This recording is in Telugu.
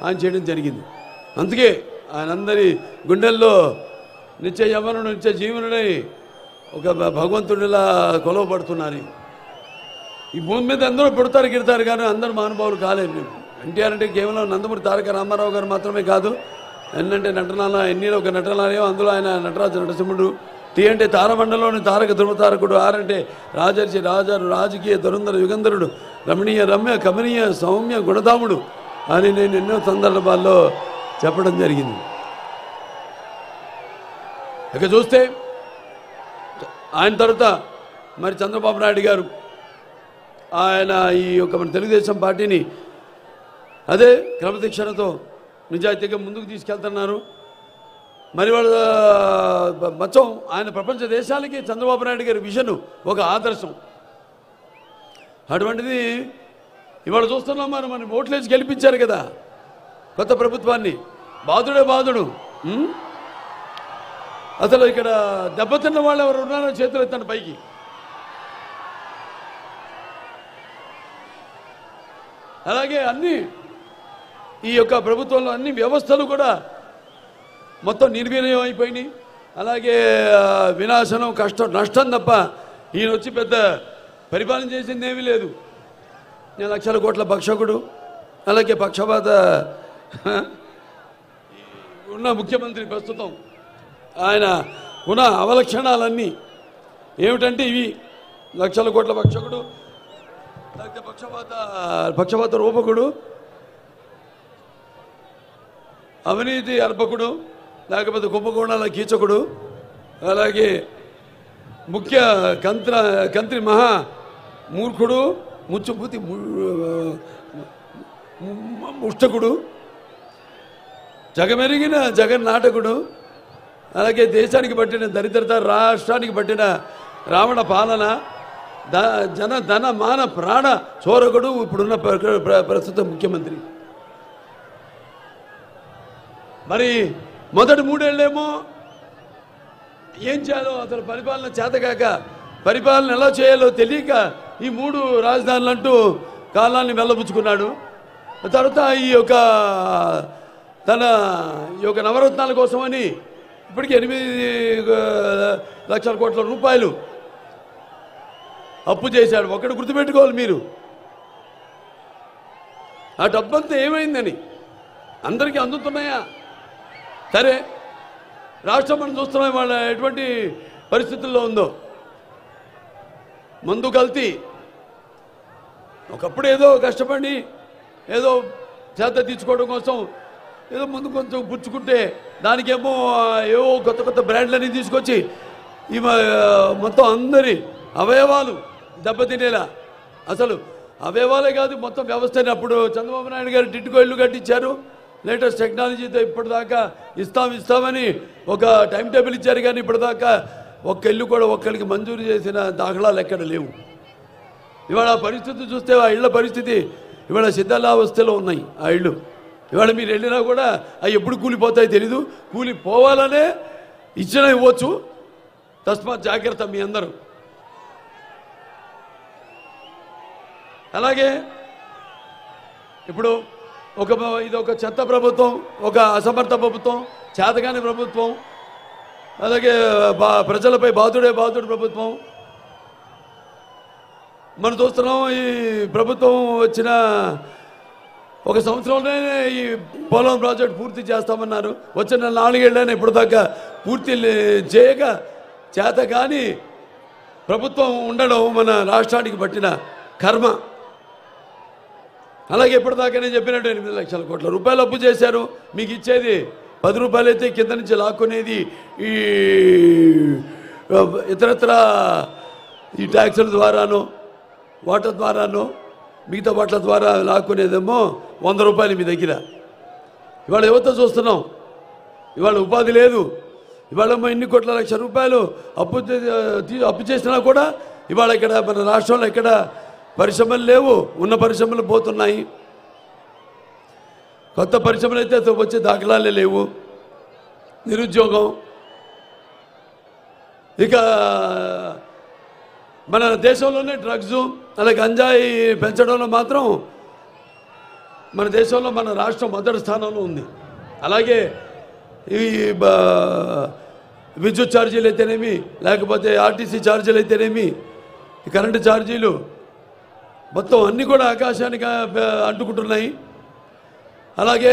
ఆయన చేయడం జరిగింది అందుకే ఆయన అందరి గుండెల్లో నిత్య యవనుడు నిత్య జీవనుడై ఒక భ- భగవంతుడిలా కొలవబడుతున్నారు ఈ భూమి మీద అందరూ పుడతారు గిడతారు కానీ అందరూ మహానుభావులు కాలేరు ఎన్టీఆర్ అంటే కేవలం నందమూరి తారక రామారావు గారు మాత్రమే కాదు ఎన్నంటే నటనాల ఎన్నీలో ఒక నటనాలయం అందులో ఆయన నటరాజు నరసింహుడు టీ అంటే తారమండలోని తారక ధృవతారకుడు ఆర్ అంటే రాజర్షి రాజారు రాజకీయ దురంధర యుగంధరుడు రమణీయ రమ్య కమనీయ సౌమ్య గుణధాముడు అని నేను ఎన్నో సందర్భాల్లో చెప్పడం జరిగింది ఇక చూస్తే ఆయన తర్వాత మరి చంద్రబాబు నాయుడు గారు ఆయన ఈ యొక్క మన తెలుగుదేశం పార్టీని అదే క్రమశిక్షణతో నిజాయితీగా ముందుకు తీసుకెళ్తున్నారు మరి వాళ్ళ మొత్తం ఆయన ప్రపంచ దేశాలకి చంద్రబాబు నాయుడు గారి విజన్ ఒక ఆదర్శం అటువంటిది ఇవాళ చూస్తున్నాం మనం మన ఓట్లేసి గెలిపించారు కదా కొత్త ప్రభుత్వాన్ని బాధుడే బాధుడు ఉం? అసలు ఇక్కడ దెబ్బతిన్న వాళ్ళు ఎవరు ఉన్నారో చేతులు ఎత్తండి పైకి అలాగే అన్ని ఈ యొక్క ప్రభుత్వంలో అన్ని వ్యవస్థలు కూడా మొత్తం నిర్వీర్యం అయిపోయినాయి అలాగే ఆ, వినాశనం కష్టం నష్టం తప్ప ఈయన వచ్చి పెద్ద పరిపాలన చేసింది ఏమీ లేదు నేను లక్షల కోట్ల భక్షకుడు అలాగే పక్షపాత ఉన్న ముఖ్యమంత్రి ప్రస్తుతం ఆయన ఉన్న అవలక్షణాలన్నీ ఏమిటంటే ఇవి లక్షల కోట్ల భక్షకుడు లేకపోతే పక్షపాత పక్షపాత రూపకుడు అవినీతి అర్పకుడు లేకపోతే కుంభకోణాల కీచకుడు అలాగే ముఖ్య కంత్ర కంత్రి మహా మూర్ఖుడు ముచ్చుపూతి ము- ము- ముష్టకుడు జగమెరిగిన జగన్నాటకుడు అలాగే దేశానికి పట్టిన దరిద్రత రాష్ట్రానికి పట్టిన రావణ పాలన ద జన ధన మాన ప్రాణ చోరకుడు ఇప్పుడున్న ప్ర- ప్ర- ప్రస్తుత ముఖ్యమంత్రి మరి మొదటి మూడేళ్ళేమో ఏం చేయాలో అసలు పరిపాలన చేతకాక పరిపాలన ఎలా చేయాలో తెలియక ఈ మూడు రాజధానులు అంటూ కాలాన్ని వెళ్ళబుచ్చుకున్నాడు తర్వాత ఈ యొక్క తన ఈ యొక్క నవరత్నాల కోసమని ఇప్పటికి ఎనిమిది ఆ, లక్షల కోట్ల రూపాయలు అప్పు చేశాడు ఒకటి గుర్తుపెట్టుకోవాలి మీరు ఆ డబ్బంతా ఏమైందని అందరికీ అందుతున్నాయా సరే రాష్ట్రం మనం చూస్తున్నాం వాళ్ళ ఎటువంటి పరిస్థితుల్లో ఉందో మందు కల్తీ ఒకప్పుడు ఏదో కష్టపడి ఏదో చేత తీర్చుకోవడం కోసం ఏదో ముందు కొంచెం పుచ్చుకుంటే దానికేమో ఆ, ఏవో కొత్త కొత్త బ్రాండ్లన్నీ తీసుకొచ్చి ఈ మ- మొత్తం అందరి అవయవాలు దెబ్బతినేలా అసలు అవయవాలే కాదు మొత్తం వ్యవస్థని అప్పుడు చంద్రబాబు నాయుడు గారు టిట్టుకో ఇల్లు కట్టించారు లేటెస్ట్ టెక్నాలజీతో ఇప్పటిదాకా ఇస్తాం ఇస్తామని ఒక టైం టేబుల్ ఇచ్చారు కానీ ఇప్పటిదాకా ఒక్క ఇల్లు కూడా ఒక్కరికి మంజూరు చేసిన దాఖలాలు ఎక్కడ లేవు ఇవాళ ఆ పరిస్థితి చూస్తే ఆ ఇళ్ళ పరిస్థితి ఇవాళ సిద్ధాలావస్థలో ఉన్నాయి ఆ ఇళ్ళు ఇవాళ మీరు వెళ్ళినా కూడా అవి ఎప్పుడు కూలిపోతాయో తెలీదు కూలిపోవాలనే ఇచ్చిన ఇవ్వచ్చు తస్మాత్ జాగ్రత్త మీ అందరూ అలాగే ఇప్పుడు ఒక ఇది ఒక చెత్త ప్రభుత్వం ఒక అసమర్థ ప్రభుత్వం చేతగాని ప్రభుత్వం అలాగే బా ప్రజలపై బాధుడే బాధుడు ప్రభుత్వం మనం చూస్తున్నాం ఈ ప్రభుత్వం వచ్చిన ఒక సంవత్సరంలోనే ఈ పోలవరం ప్రాజెక్ట్ పూర్తి చేస్తామన్నారు వచ్చిన నాలుగేళ్ళని ఇప్పుడు దాకా పూర్తి లే- చేయక చేత కానీ ప్రభుత్వం ఉండడం మన రాష్ట్రానికి పట్టిన కర్మ అలాగే ఇప్పటిదాకా నేను చెప్పినట్టు ఎనిమిది లక్షల కోట్ల రూపాయలు అప్పు చేశారు మీకు ఇచ్చేది పది రూపాయలు అయితే కింద నుంచి లాక్కునేది ఈ ఇతరత్ర ఈ ట్యాక్సుల ద్వారానో వాటర్ ద్వారానో మిగతా వాట్ల ద్వారా లాక్కునేదేమో వంద రూపాయలు మీ దగ్గర ఇవాళ యువత చూస్తున్నాం ఇవాళ ఉపాధి లేదు ఇవాళ ఏమో ఇన్ని కోట్ల లక్ష రూపాయలు అప్పు చే- తీ- అప్పు చేసినా కూడా ఇవాళ ఇక్కడ మన రాష్ట్రంలో ఎక్కడ పరిశ్రమలు లేవు ఉన్న పరిశ్రమలు పోతున్నాయి కొత్త పరిశ్రమలు అయితే అసలు వచ్చే దాఖలాలే లేవు నిరుద్యోగం ఇక మన దేశంలోనే డ్రగ్స్ అలాగే గంజాయి పెంచడంలో మాత్రం మన దేశంలో మన రాష్ట్రం మొదటి స్థానంలో ఉంది అలాగే ఈ బ- విద్యుత్ ఛార్జీలు అయితేనేమి లేకపోతే ఆర్టీసీ ఛార్జీలు అయితేనేమి ఈ కరెంటు ఛార్జీలు మొత్తం అన్నీ కూడా ఆకాశానికి ఆ, అంటుకుంటున్నాయి అలాగే